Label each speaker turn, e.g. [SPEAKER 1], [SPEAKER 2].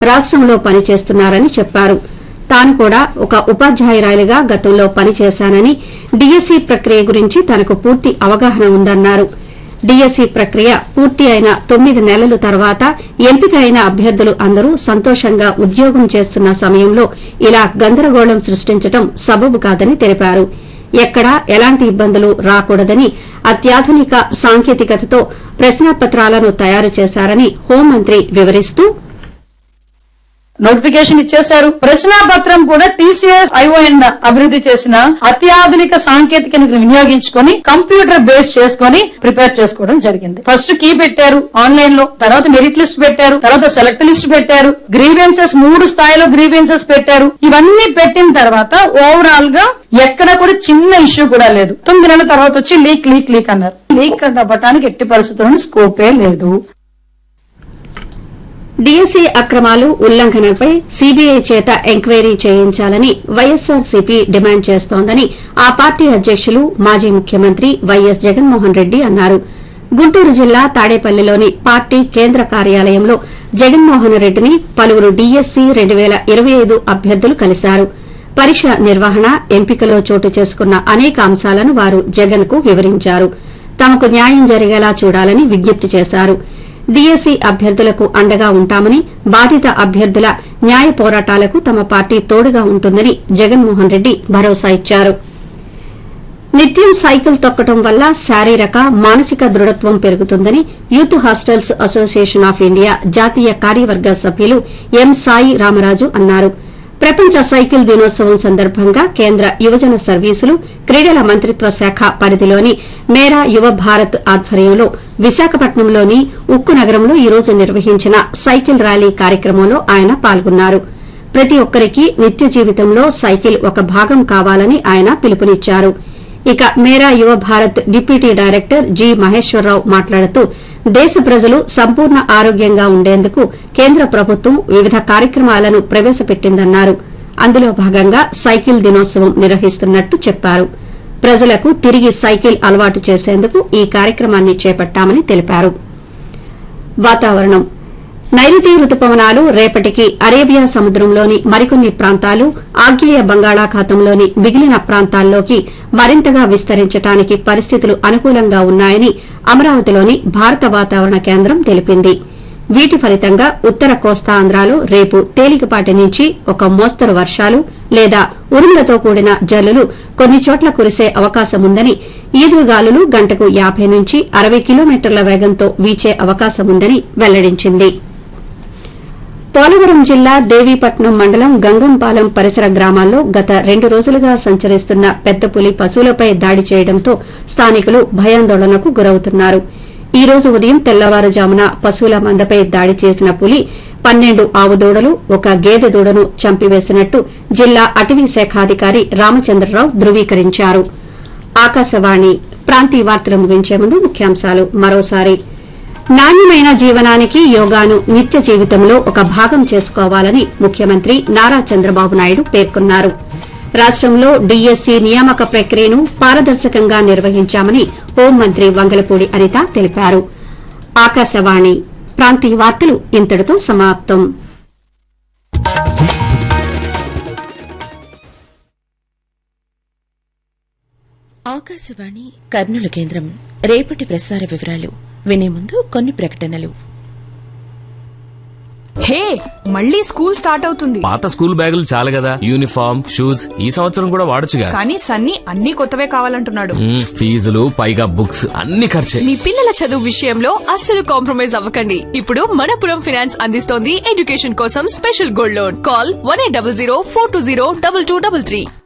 [SPEAKER 1] రాష్టంలో పనిచేస్తున్నారని చెప్పారు తాను కూడా ఒక ఉపాధ్యాయురాలిగా గతంలో పనిచేశానని డీఎస్సీ ప్రక్రియ గురించి తనకు పూర్తి అవగాహన ఉందన్నారు డీఎస్సీ ప్రక్రియ పూర్తి అయిన తొమ్మిది నెలల తర్వాత ఎంపిక అయిన అభ్యర్థులు అందరూ సంతోషంగా ఉద్యోగం చేస్తున్న సమయంలో ఇలా గందరగోళం సృష్టించడం సబబు కాదని తెలిపారు ఎక్కడా ఎలాంటి ఇబ్బందులు రాకూడదని అత్యాధునిక సాంకేతికతతో ప్రశ్నాపత్రాలను తయారు చేశారని హోంమంత్రి వివరిస్తూ
[SPEAKER 2] నోటిఫికేషన్ ఇచ్చేశారు ప్రశ్నాపత్రం కూడా టీసీఎస్ ఐఓఎన్ అభివృద్ధి చేసిన అత్యాధునిక సాంకేతికను వినియోగించుకొని కంప్యూటర్ బేస్ చేసుకొని ప్రిపేర్ చేసుకోవడం జరిగింది ఫస్ట్ కీ పెట్టారు ఆన్లైన్ లో తర్వాత మెరిట్ లిస్ట్ పెట్టారు తర్వాత సెలెక్ట్ లిస్ట్ పెట్టారు గ్రీవెన్సెస్ మూడు స్థాయిలో గ్రీవెన్సెస్ పెట్టారు ఇవన్నీ పెట్టిన తర్వాత ఓవరాల్ గా ఎక్కడ కూడా చిన్న ఇష్యూ కూడా లేదు తొమ్మిది నెలల తర్వాత వచ్చి లీక్ లీక్ లీక్ అన్నారు లీక్ అవ్వటానికి ఎట్టి పరిస్థితుల్లో స్కోపే లేదు
[SPEAKER 1] డీఎస్సీ అక్రమాలు ఉల్లంఘనలపై సీబీఐ చేత ఎంక్వైరీ చేయించాలని వైఎస్సార్సీపీ డిమాండ్ చేస్తోందని ఆ పార్టీ అధ్యకులు మాజీ ముఖ్యమంత్రి వైఎస్ జగన్మోహన్ రెడ్డి అన్నారు గుంటూరు జిల్లా తాడేపల్లిలోని పార్టీ కేంద్ర కార్యాలయంలో జగన్మోహన్ రెడ్డిని పలువురు డీఎస్సీ రెండు పేల ఇరవై ఐదు అభ్యర్థులు కలిశారు పరీక్ష నిర్వహణ ఎంపికలో చోటు చేసుకున్న అనేక అంశాలను వారు జగన్ కు వివరించారు తమకు న్యాయం జరిగేలా చూడాలని విజ్ఞప్తి చేశారు డీఎస్సీ అభ్యర్థులకు అండగా ఉంటామని బాధిత అభ్యర్థుల న్యాయ పోరాటాలకు తమ పార్టీ తోడుగా ఉంటుందని జగన్మోహన్ రెడ్డి భరోసా ఇచ్చారు నిత్యం సైకిల్ తొక్కడం వల్ల శారీరక మానసిక దృఢత్వం పెరుగుతుందని youth hostels association of India జాతీయ కార్యవర్గ సభ్యులు ఎం సాయి రామరాజు అన్నారు ప్రపంచ సైకిల్ దినోత్సవం సందర్భంగా కేంద్ర యువజన సర్వీసులు క్రీడల మంత్రిత్వ శాఖ పరిధిలోని మేరా యువ భారత్ ఆధ్వర్యంలో విశాఖపట్నంలోని ఉక్కు నగరంలో ఈ రోజు నిర్వహించిన సైకిల్ ర్యాలీ కార్యక్రమంలో ఆయన పాల్గొన్నారు ప్రతి ఒక్కరికి నిత్య జీవితంలో సైకిల్ ఒక భాగం కావాలని ఆయన పిలుపునిచ్చారు ఇక Mera Yuva Bharat deputy director G Maheswararao మాట్లాడుతూ దేశ ప్రజలు సంపూర్ణ ఆరోగ్యంగా ఉండేందుకు కేంద్ర ప్రభుత్వం వివిధ కార్యక్రమాలను ప్రవేశపెట్టిందన్నారు అందులో భాగంగా సైకిల్ దినోత్సవం నిర్వహిస్తున్నట్టు చెప్పారు ప్రజలకు తిరిగి సైకిల్ అలవాటు చేసేందుకు ఈ కార్యక్రమాన్ని చేపట్టామని తెలిపారు వాతావరణం నైరుతి రుతుపవనాలు రేపటికి అరేబియా సముద్రంలోని మరికొన్ని ప్రాంతాలు ఆగ్నేయ బంగాళాఖాతంలోని మిగిలిన ప్రాంతాల్లోకి మరింతగా విస్తరించడానికి పరిస్థితులు అనుకూలంగా ఉన్నాయని అమరావతిలోని భారత వాతావరణ కేంద్రం తెలిపింది వీటి ఫలితంగా ఉత్తర కోస్తాంధ్రాలో రేపు తేలికపాటి నుంచి ఒక మోస్తరు వర్షాలు లేదా ఉరుములతో కూడిన జల్లులు కొన్ని చోట్ల కురిసే అవకాశముందని ఈదురుగాలులు గంటకు యాబై నుంచి అరవై కిలోమీటర్ల వేగంతో వీచే అవకాశముందని వెల్లడించింది పోలవరం జిల్లా దేవీపట్నం మండలం గంగంపాలెం పరిసర గ్రామాల్లో గత రెండు రోజులుగా సంచరిస్తున్న పెద్ద పులి పశువులపై దాడి చేయడంతో స్థానికులు భయాందోళనకు గురవుతున్నారు ఈ రోజు ఉదయం తెల్లవారుజామున పశువుల మందపై దాడి చేసిన పులి పన్నెండు ఆవు దూడలు ఒక గేదె దూడను చంపివేసినట్టు జిల్లా అటవీ శాఖాధికారి రామచంద్రరావు ధృవీకరించారు ఆకాశవాణి ప్రాంతీయ వార్తలు ముగించే ముందు ముఖ్యాంశాలు మరోసారి నాణ్యమైన జీవనానికి యోగాను నిత్య జీవితంలో ఒక భాగం చేసుకోవాలని ముఖ్యమంత్రి నారా చంద్రబాబు నాయుడు పేర్కొన్నారు రాష్టంలో డీఎస్సీ నియామక ప్రక్రియను పారదర్శకంగా నిర్వహించామని హోంమంత్రి వంగలపూడి అనిత తెలిపారు ఆకాశవాణి ప్రాంతీయ వార్తలు ఇంతటితో సమాప్తం
[SPEAKER 3] ఆకాశవాణి కర్నూలు కేంద్రం రేపటి ప్రసార వివరాలు వినే ముందు కొన్ని ప్రకటనలు
[SPEAKER 4] హే మళ్ళీ స్కూల్ స్టార్ట్ అవుతుంది
[SPEAKER 5] పాత స్కూల్ బ్యాగులు చాలు కదా యూనిఫామ్ షూస్ ఈ సంవత్సరం కూడా వాడొచ్చుగా
[SPEAKER 4] కానీ సన్నీ అన్ని కొత్తవే కావాలంటున్నాడు
[SPEAKER 5] మ్మ్, ఫీజులు పైగా బుక్స్ అన్ని ఖర్చే
[SPEAKER 6] మీ పిల్లల చదువు విషయంలో అస్సలు కాంప్రమైజ్ అవ్వకండి ఇప్పుడు మనపురం ఫినాన్స్ అందిస్తోంది ఎడ్యుకేషన్ కోసం special gold loan call one eight double zero four two zero double two double three